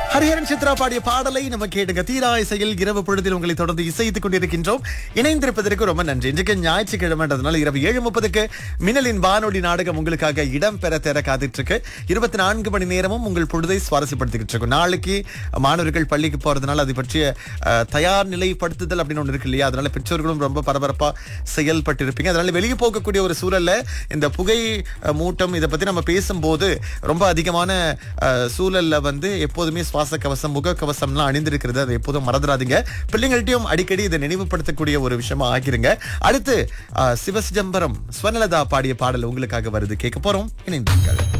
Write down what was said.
ஹரிஹரன் சித்ரா பாடிய பாடலை நம்ம கேட்டுங்க தீரா இசையில் இரவு பொழுதில் உங்களை தொடர்ந்து இசைத்துக் கொண்டிருக்கின்றோம் இணைந்திருப்பதற்கு ரொம்ப நன்றி இன்றைக்கு ஞாயிற்றுக்கிழமைன்றதுனால இரவு ஏழு முப்பதுக்கு மின்னலின் வானொலி நாடகம் உங்களுக்காக இடம் பெற தேர காத்துட்டு இருக்கு இருபத்தி நான்கு மணி நேரமும் உங்கள் பொழுதை சுவாரஸ்யப்படுத்திக்கிட்டு இருக்கும் நாளைக்கு மாணவர்கள் பள்ளிக்கு போறதுனால அது பற்றிய அஹ், தயார் நிலைப்படுத்துதல் அப்படின்னு ஒன்று இருக்கு இல்லையா அதனால பெற்றோர்களும் ரொம்ப பரபரப்பா செயல்பட்டு இருப்பீங்க அதனால வெளியே போகக்கூடிய ஒரு சூழல்ல இந்த புகை அஹ், மூட்டம் இதை பத்தி நம்ம பேசும்போது ரொம்ப அதிகமான அஹ், சூழல்ல வந்து எப்போதுமே சுவாச கவசம் முக கவசம்லாம் அணிந்திருக்கிறது அதை எப்போதும் மறந்துடாதீங்க பிள்ளைங்கள்ட்டையும் அடிக்கடி இதை நினைவுபடுத்தக்கூடிய ஒரு விஷயமா ஆக்கிருங்க அடுத்து அஹ், சிவசிதம்பரம் ஸ்வர்ணலதா பாடிய பாடல் உங்களுக்காக வருது கேட்க போறோம் இணைந்திருங்கள்